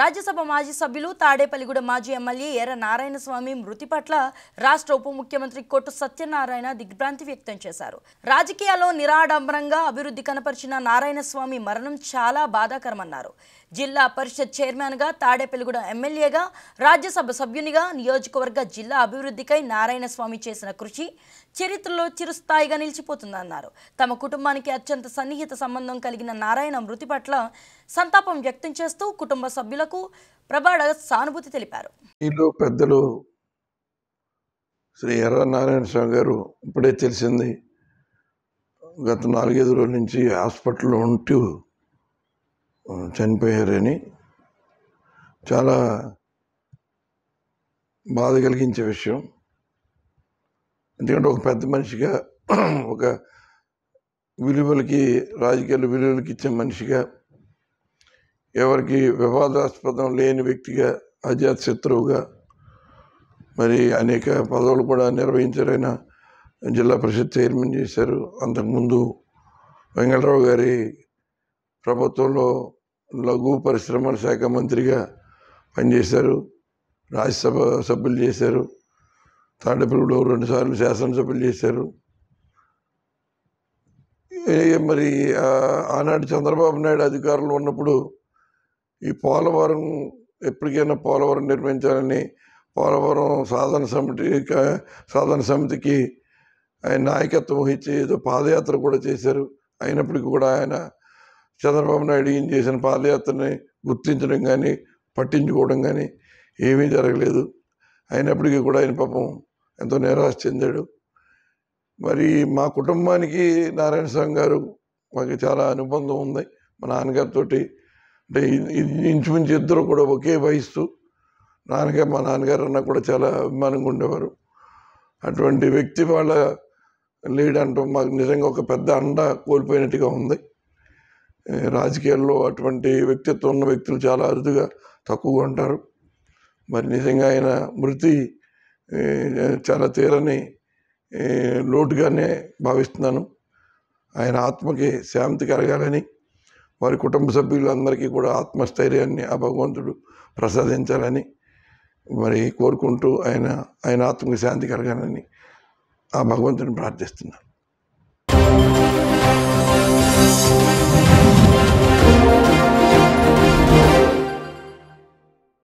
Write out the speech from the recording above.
రాజ్యసభ మాజీ సభ్యులు తాడేపల్లిగూడ మాజీ ఎమ్మెల్యే ఎర్ర నారాయణస్వామి మృతి పట్ల రాష్ట్ర ఉప ముఖ్యమంత్రి కొట్టు సత్యనారాయణ దిగ్భ్రాంతి వ్యక్తం చేశారు రాజకీయాల్లో నిరాడంబరంగా అభివృద్ధి కనపరిచిన నారాయణస్వామి మరణం చాలా బాధాకరమన్నారు జిల్లా పరిషత్ చైర్మన్గా తాడేపల్లిగూడ ఎమ్మెల్యేగా రాజ్యసభ సభ్యునిగా నియోజకవర్గ జిల్లా అభివృద్ధికై నారాయణస్వామి చేసిన కృషి చరిత్రలో చిరుస్థాయిగా నిలిచిపోతుందన్నారు తమ కుటుంబానికి అత్యంత సన్నిహిత సంబంధం కలిగిన నారాయణ మృతి పట్ల సంతాపం వ్యక్తం చేస్తూ కుటుంబ సభ్యులకు ప్రగాఢ సానుభూతి తెలిపారు వీళ్ళు పెద్దలు శ్రీ ఎర్ర నారాయణ స్వామి గారు ఇప్పుడే తెలిసింది గత నాలుగైదు రోజుల నుంచి హాస్పిటల్లో ఉంటూ ఆ, చనిపోయారని చాలా బాధ కలిగించే విషయం ఎందుకంటే ఒక పెద్ద మనిషిగా ఒక విలువలకి రాజకీయాల విలువలకి ఇచ్చే మనిషిగా ఎవరికి వివాదాస్పదం లేని వ్యక్తిగా అజాత్ శత్రువుగా మరి అనేక పదవులు కూడా నిర్వహించారైన జిల్లా పరిషత్ చైర్మన్ చేశారు అంతకుముందు వెంకటరావు గారి ప్రభుత్వంలో లఘు పరిశ్రమల శాఖ మంత్రిగా పనిచేశారు రాజ్యసభ సభ్యులు చేశారు తాడేపల్లిలో రెండుసార్లు శాసనసభ్యులు చేశారు ఏ- మరి ఆ- ఆనాడు చంద్రబాబు నాయుడు అధికారంలో ఉన్నప్పుడు ఈ పోలవరం ఎప్పటికైనా పోలవరం నిర్మించాలని పోలవరం సాధన సమితి క- సాధన సమితికి ఆయన నాయకత్వం వహించి ఏదో పాదయాత్ర కూడా చేశారు అయినప్పటికీ కూడా ఆయన చంద్రబాబు నాయుడు ఈయన చేసిన పాదయాత్రని గుర్తించడం కానీ పట్టించుకోవడం కానీ ఏమీ జరగలేదు అయినప్పటికీ కూడా ఆయన పాపం ఎంతో నిరాశ చెందాడు మరి మా కుటుంబానికి నారాయణ స్వామి గారు మాకు చాలా అనుబంధం ఉంది మా నాన్నగారితో అంటే ఇ- ఇ- ఇంచుమించు ఇద్దరు కూడా ఒకే వయస్సు నాన్నగారు మా నాన్నగారు అన్న కూడా చాలా అభిమానంగా ఉండేవారు అటువంటి వ్యక్తి వాళ్ళ లీడ్ అంటాం మాకు నిజంగా ఒక పెద్ద అండ కోల్పోయినట్టుగా ఉంది ఏ, రాజకీయాల్లో అటువంటి వ్యక్తిత్వం ఉన్న వ్యక్తులు చాలా అరుదుగా తక్కువగా ఉంటారు మరి నిజంగా ఆయన మృతి ఏ, చాలా తీరని ఏ, లోటుగానే భావిస్తున్నాను ఆయన ఆత్మకి శాంతి కలగాలని వారి కుటుంబ సభ్యులందరికీ కూడా ఆత్మస్థైర్యాన్ని ఆ భగవంతుడు ప్రసాదించాలని మరి కోరుకుంటూ ఆయన ఆయన ఆత్మకి శాంతి కలగాలని ఆ భగవంతుని ప్రార్థిస్తున్నాను